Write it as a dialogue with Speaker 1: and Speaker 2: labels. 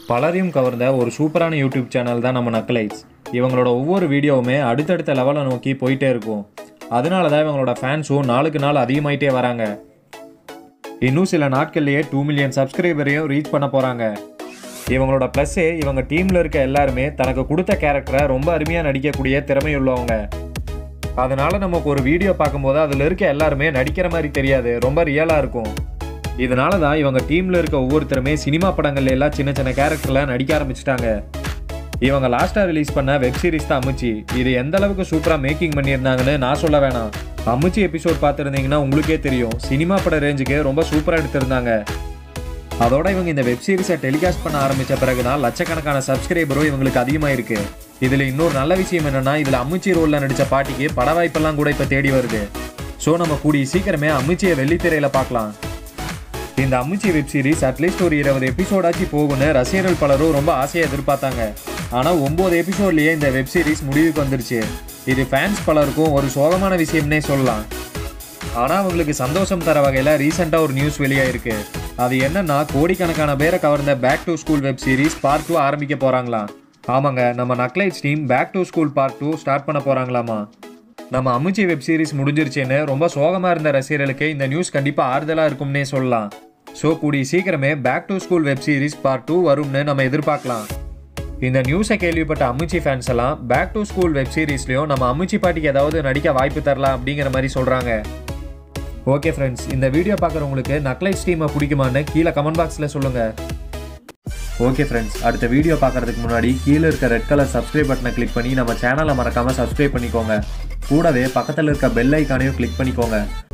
Speaker 1: பலரையும் கவர்ந்த ஒரு சூப்பரான யூடியூப் சேனல் தான் நம்ம நக்கலைட்ஸ் இவங்களோட ஒவ்வொரு வீடியோவுமே அடுத்தடுத்த லெவலை நோக்கி போயிட்டே இருக்கும் அதனால தான் இவங்களோட ஃபேன்ஸும் நாளுக்கு நாள் அதிகமாயிட்டே வராங்க இன்னும் சில நாட்கள்லேயே டூ மில்லியன் சப்ஸ்கிரைபரையும் ரீச் பண்ண போகிறாங்க இவங்களோட ப்ளஸ்ஸே இவங்க டீமில் இருக்க எல்லாருமே தனக்கு கொடுத்த கேரக்டரை ரொம்ப அருமையாக நடிக்கக்கூடிய திறமையுள்ளவங்க அதனால நமக்கு ஒரு வீடியோ பார்க்கும்போது அதில் இருக்க எல்லாருமே நடிக்கிற மாதிரி தெரியாது ரொம்ப ரியலாக இருக்கும் இதனால தான் இவங்க டீமில் இருக்க ஒவ்வொருத்தருமே சினிமா படங்கள்ல எல்லாம் சின்ன சின்ன கேரக்டரில் நடிக்க ஆரம்பிச்சிட்டாங்க இவங்க லாஸ்ட்டாக ரிலீஸ் பண்ண வெப் சீரிஸ் தான் அம்முச்சி இது எந்த அளவுக்கு சூப்பராக மேக்கிங் பண்ணியிருந்தாங்கன்னு நான் சொல்ல வேணாம் அம்முச்சி எபிசோட் பார்த்துருந்தீங்கன்னா உங்களுக்கே தெரியும் சினிமா பட ரேஞ்சுக்கு ரொம்ப சூப்பராக எடுத்திருந்தாங்க அதோட இவங்க இந்த வெப் சீரிஸை டெலிகாஸ்ட் பண்ண ஆரம்பிச்ச பிறகு தான் லட்சக்கணக்கான சப்ஸ்கிரைபரும் இவங்களுக்கு அதிகமாக இருக்கு இதில் இன்னொரு நல்ல விஷயம் என்னன்னா இதில் அம்முச்சி ரோலில் நடித்த பாட்டிக்கு பட வாய்ப்பெல்லாம் கூட இப்போ தேடி வருது ஸோ நம்ம கூடிய சீக்கிரமே அம்முச்சியை வெள்ளித்திரையில் பார்க்கலாம் இந்த அம்முச்சி வெப் சீரிஸ் அட்லீஸ்ட் ஒரு இருபது எபிசோடாச்சு போகும்னு ரசிகர்கள் பலரும் ரொம்ப ஆசையாக எதிர்பார்த்தாங்க ஆனால் ஒம்பது எபிசோட்லேயே இந்த வெப் சீரிஸ் முடிவுக்கு வந்துருச்சு இது ஃபேன்ஸ் பலருக்கும் ஒரு சோகமான விஷயம்னே சொல்லலாம் ஆனால் அவங்களுக்கு சந்தோஷம் தர வகையில் ரீசெண்டாக ஒரு நியூஸ் வெளியாயிருக்கு அது என்னன்னா கோடிக்கணக்கான பேரை கவர்ந்த back to school web series part two ஆரம்பிக்க போகிறாங்களாம் ஆமாங்க நம்ம Nakkalites team back to school part two start பண்ண போகிறாங்களாமா நம்ம அமுச்சி வெப் சீரிஸ் முடிஞ்சிருச்சுன்னு ரொம்ப சோகமாக இருந்த ரசிகர்களுக்கு இந்த நியூஸ் கண்டிப்பாக ஆறுதலாக இருக்கும்னே சொல்லலாம் ஸோ கூடிய சீக்கிரமே back to school web series part two வரும்னு நம்ம எதிர்பார்க்கலாம் இந்த நியூஸை கேள்விப்பட்ட அம்முச்சி ஃபேன்ஸ் எல்லாம் பேக் டு ஸ்கூல் வெப் சீரிஸ்லையும் நம்ம அம்முச்சி பாட்டிக்கு ஏதாவது நடிக்க வாய்ப்பு தரலாம் அப்படிங்கிற மாதிரி சொல்கிறாங்க ஓகே ஃப்ரெண்ட்ஸ் இந்த வீடியோ பார்க்குறவங்களுக்கு நக்லைட்ஸ் டீமை பிடிக்குமான்னு கீழே கமெண்ட் பாக்ஸில் சொல்லுங்கள் ஓகே ஃப்ரெண்ட்ஸ் அடுத்த வீடியோ பார்க்குறதுக்கு முன்னாடி கீழே இருக்க ரெட் கலர் சப்ஸ்கிரைப் பட்டனை கிளிக் பண்ணி நம்ம சேனலை மறக்காமல் சப்ஸ்கிரைப் பண்ணிக்கோங்க கூடவே பக்கத்தில் இருக்க பெல் ஐக்கானையும் கிளிக் பண்ணிக்கோங்க